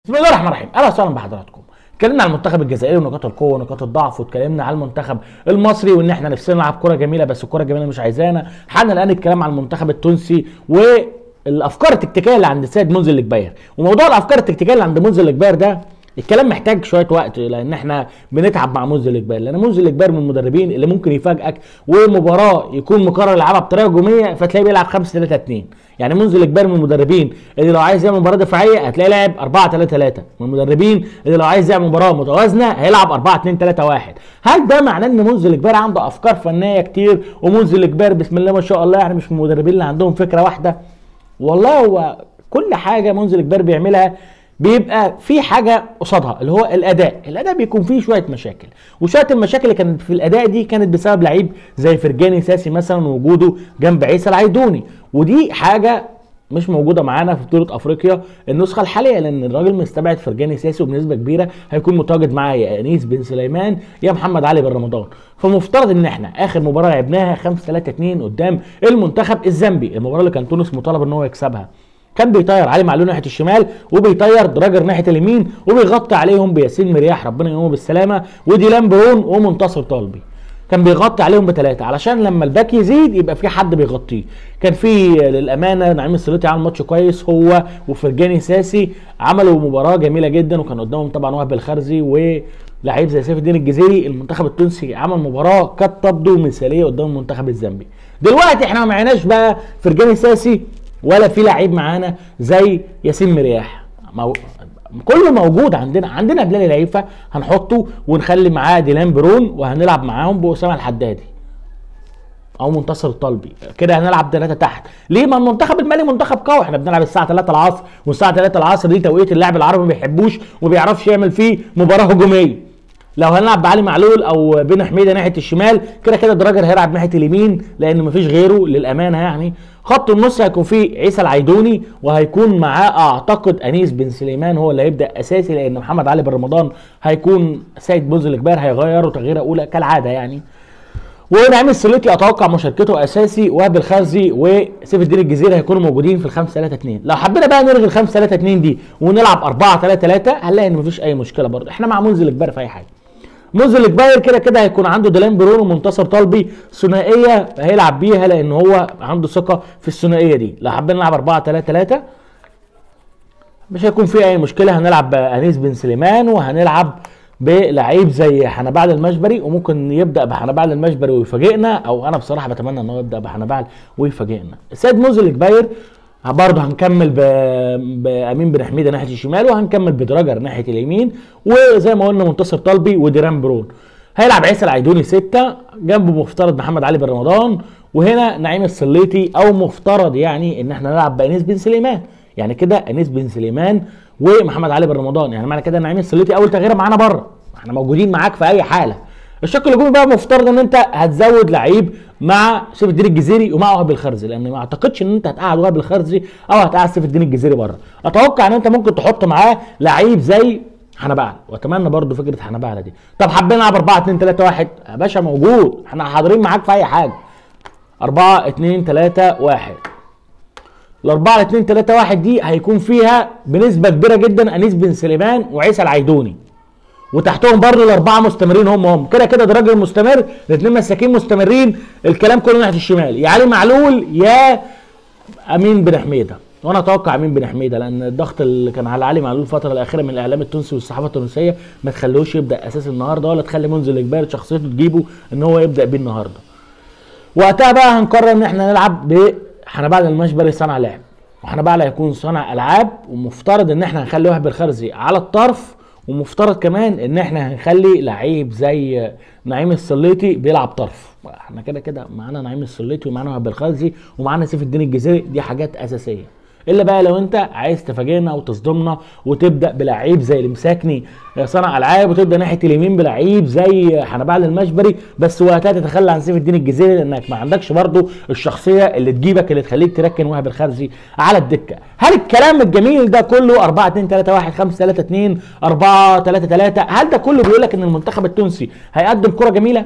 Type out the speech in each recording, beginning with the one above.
بسم الله الرحمن الرحيم اهلا وسهلا بحضراتكم اتكلمنا عن المنتخب الجزائري ونقاط القوه ونقاط الضعف واتكلمنا عن المنتخب المصري وان احنا نفسنا نلعب كره جميله بس الكره الجميله مش عايزانا حان الان الكلام عن المنتخب التونسي والافكار التكتيكيه اللي عند السيد منزل الجباير وموضوع الافكار التكتيكيه اللي عند منزل الجباير ده الكلام محتاج شويه وقت لان احنا بنتعب مع منزل الجباير لان منزل الجباير من المدربين اللي ممكن يفاجئك ومباراه يكون مقرر يلعبها بطريقه هجوميه فتلاقيه بيلعب 5 3 2 يعني منزل الجباير من المدربين اللي لو عايز يعمل مباراه دفاعيه هتلاقيه لاعب 4 3 3 من المدربين اللي لو عايز يعمل مباراه متوازنه هيلعب 4 2 3 1 هل ده معناه ان منزل الجباير عنده افكار فنيه كتير ومنزل الجباير بسم الله ما شاء الله يعني مش من المدربين اللي عندهم فكره واحده والله هو كل حاجه منزل الجباير بيعملها بيبقى في حاجه قصادها اللي هو الاداء الاداء بيكون فيه شويه مشاكل وشويه المشاكل اللي كانت في الاداء دي كانت بسبب لعيب زي فرجاني ساسي مثلا وجوده جنب عيسى العيدوني ودي حاجه مش موجوده معانا في بطوله افريقيا النسخه الحاليه لان الراجل مستبعد فرجاني ساسي وبنسبه كبيره هيكون متواجد معاه يا انيس بن سليمان يا محمد علي بن رمضان فمفترض ان احنا اخر مباراه لعبناها 5 3 2 قدام المنتخب الزامبي المباراه اللي كان تونس مطالب ان هو يكسبها كان بيطير علي معلول ناحيه الشمال وبيطير دراجر ناحيه اليمين وبيغطي عليهم بياسين مرياح ربنا يقومه بالسلامه وديلان برون ومنتصر طالبي كان بيغطي عليهم بثلاثه علشان لما الباك يزيد يبقى في حد بيغطيه كان في للامانه نعيم السلوتي عمل ماتش كويس هو وفرجاني ساسي عملوا مباراه جميله جدا وكان قدامهم طبعا وهب الخرزي ولعيب زي سيف الدين الجزيري المنتخب التونسي عمل مباراه كانت تبدو مثاليه قدام المنتخب الزامبي دلوقتي احنا ما معناش بقى فرجاني ساسي ولا في لعيب معانا زي ياسين مرياح مو... كله موجود عندنا عندنا بلال العيفه هنحطه ونخلي معاه ديلان برون وهنلعب معاهم باسامه الحدادي او منتصر الطلبي كده هنلعب ثلاثه تحت ليه ما المنتخب المالي منتخب قوي احنا بنلعب الساعه 3 العصر والساعه 3 العصر دي توقيت اللاعب العربي ما بيحبوش وما بيعرفش يعمل فيه مباراه هجوميه لو هنلعب بعلي معلول او بين حميده ناحيه الشمال كده كده دراجر هيلعب ناحيه اليمين لان مفيش غيره للامانه يعني خط النص هيكون فيه عيسى العيدوني وهيكون معاه اعتقد انيس بن سليمان هو اللي هيبدا اساسي لان محمد علي بن رمضان هيكون سيد بوز الجبار هيغيره تغييره اولى كالعاده يعني ونعيم السلوتي اتوقع مشاركته اساسي وهب الخزي وسيف الدين الجزيري هيكونوا موجودين في الخمسة 3 2 لو حبينا بقى نلغي الخمسة 3 2 دي ونلعب 4 3 3 هنلاقي ان مفيش اي مشكله برضه احنا مع منزل الجبار في اي حاجه منزل الجباير كده كده هيكون عنده ديلان برون ومنتصر طلبي ثنائيه هيلعب بيها لان هو عنده ثقه في الثنائيه دي لو حابين نلعب 4 3 3 مش هيكون في اي مشكله هنلعب انيس بن سليمان وهنلعب بلعيب زي حنبعل المشبري وممكن يبدا بحنبعل المشبري ويفاجئنا او انا بصراحه بتمنى ان هو يبدا بحنبعل ويفاجئنا السيد منزل الجباير برضه هنكمل ب... بامين بن حميده ناحيه الشمال وهنكمل بدراجر ناحيه اليمين وزي ما قلنا منتصر طلبي وديران برون هيلعب عيسى العيدوني ستة جنبه مفترض محمد علي بن رمضان وهنا نعيم السليطي او مفترض يعني ان احنا نلعب بانيس بن سليمان يعني كده انيس بن سليمان ومحمد علي بن رمضان يعني معنى كده ان نعيم السليطي اول تغيير معانا بره احنا موجودين معاك في اي حاله الشق الهجومي بقى مفترض ان انت هتزود لعيب مع سيف الدين الجزيري ومع وهب الخرزي لان ما اعتقدش ان انت هتقعد وهب الخرزي او هتقعد سيف الدين الجزيري بره اتوقع ان انت ممكن تحط معاه لعيب زي حنبعل واتمنى برضو فكره حنبعل دي طب حابين نلعب 4 2 3 1 يا باشا موجود احنا حاضرين معاك في اي حاجه 4 2 3 1 ال 4 2 3 1 دي هيكون فيها بنسبه كبيره جدا انيس بن سليمان وعيسى العيدوني وتحتهم برضه الاربعه مستمرين هم هم كده كده ده راجل مستمر الاثنين مساكين مستمرين الكلام كله ناحيه الشمال يا علي معلول يا امين بن حميده وانا اتوقع امين بن حميده لان الضغط اللي كان على علي معلول الفتره الاخيره من الاعلام التونسي والصحافه التونسيه ما تخلوش يبدا اساس النهارده ولا تخلي منزل اجباري شخصيته تجيبه ان هو يبدا بيه النهارده وقتها بقى هنقرر ان احنا نلعب بحنبعل المشبري صانع لعب وحنبعل هيكون صانع العاب ومفترض ان احنا هنخلي وهب الخرزي على الطرف ومفترض كمان ان احنا هنخلي لعيب زي نعيم السليطي بيلعب طرف احنا كده كده معانا نعيم السليطي ومعانا وهب الخزي ومعانا سيف الدين الجزيري دي حاجات اساسيه الا بقى لو انت عايز تفاجئنا وتصدمنا وتبدا بلعيب زي اللي مساكني صنع العاب وتبدا ناحيه اليمين بلعيب زي حنبعل المشبري بس وقتها تتخلى عن سيف الدين الجزيري لانك ما عندكش برضو الشخصيه اللي تجيبك اللي تخليك تركن وهب الخرزي على الدكه هل الكلام الجميل ده كله 4 2 3 1 5 3 2 4 3 3 هل ده كله بيقول لك ان المنتخب التونسي هيقدم كره جميله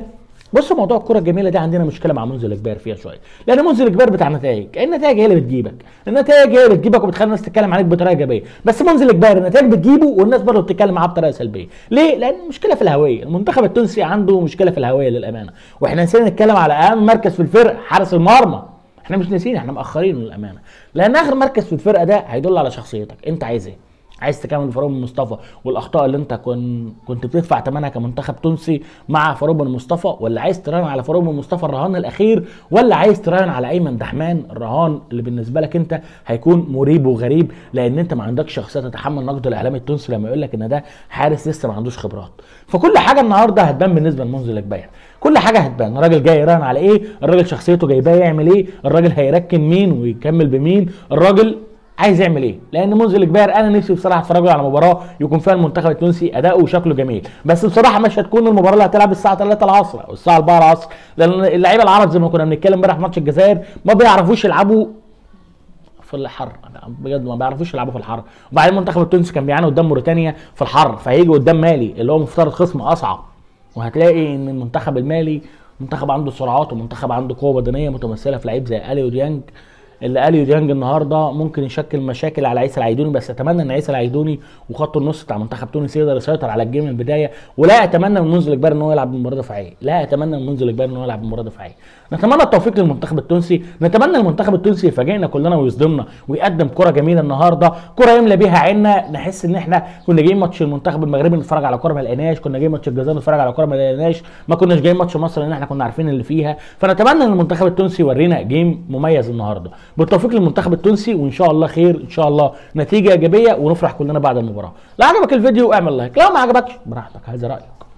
بص موضوع الكره الجميله دي عندنا مشكله مع منزل اجبار فيها شويه لان منزل اجبار بتاع نتائج النتائج هي اللي بتجيبك النتائج هي اللي بتجيبك وبتخلي الناس تتكلم عليك بطريقه ايجابيه بس منزل اجبار النتائج بتجيبه والناس برضه بتتكلم معاه بطريقه سلبيه ليه لان المشكله في الهويه المنتخب التونسي عنده مشكله في الهويه للامانه واحنا نسينا نتكلم على اهم مركز في الفرق حارس المرمى احنا مش ناسيين احنا مأخرين للامانه لان اخر مركز في الفرقه ده هيدل على شخصيتك انت عايز ايه عايز تكمل فاروق بن مصطفى والاخطاء اللي انت كن كنت بتدفع ثمنها كمنتخب تونسي مع فاروق بن مصطفى ولا عايز تراهن على فاروق بن مصطفى الرهان الاخير ولا عايز تراهن على ايمن دحمان الرهان اللي بالنسبه لك انت هيكون مريب وغريب لان انت ما عندكش شخصيه تتحمل نقد الاعلام التونسي لما يقول لك ان ده حارس لسه ما عندوش خبرات فكل حاجه النهارده هتبان بالنسبه لمنزل الجباير كل حاجه هتبان الراجل جاي يراهن على ايه الراجل شخصيته جايباه يعمل ايه الراجل هيركن مين ويكمل بمين الراجل عايز يعمل ايه؟ لان منذ الكبير انا نفسي بصراحه اتفرج على مباراه يكون فيها المنتخب التونسي اداؤه وشكله جميل، بس بصراحه مش هتكون المباراه اللي هتلعب الساعه 3 العصر او الساعه 4 العصر، لان اللعيبه العرب زي ما كنا بنتكلم امبارح في ماتش الجزائر ما بيعرفوش يلعبوا في الحر بجد ما بيعرفوش يلعبوا في الحر وبعدين المنتخب التونسي كان بيعاني قدام موريتانيا في الحر فهيجي قدام مالي اللي هو مفترض خصم اصعب وهتلاقي ان المنتخب المالي منتخب عنده سرعات ومنتخب عنده قوه بدنيه متمثله في لعيب زي اليو ديانج اللي اليو ديانج النهارده ممكن يشكل مشاكل على عيسى العيدوني بس اتمنى ان عيسى العيدوني وخط النص بتاع منتخب تونس يقدر يسيطر على الجيم من البدايه ولا اتمنى من منذ الجبار ان هو يلعب بمباراه دفاعيه لا اتمنى من منذ الجبار ان هو يلعب بمباراه دفاعيه نتمنى التوفيق للمنتخب التونسي نتمنى المنتخب التونسي يفاجئنا كلنا ويصدمنا ويقدم كره جميله النهارده كره يملى بيها عيننا نحس ان احنا كنا جايين ماتش المنتخب المغربي نتفرج على كره ما لقيناش كنا جايين ماتش الجزائر نتفرج على كره ما لقيناش ما كناش جايين ماتش مصر لان احنا كنا عارفين اللي فيها فنتمنى ان المنتخب التونسي يورينا جيم مميز النهارده بالتوفيق للمنتخب التونسي وان شاء الله خير ان شاء الله نتيجه ايجابيه ونفرح كلنا بعد المباراه لو عجبك الفيديو اعمل لايك لو ما عجبكش براحتك هذا رايك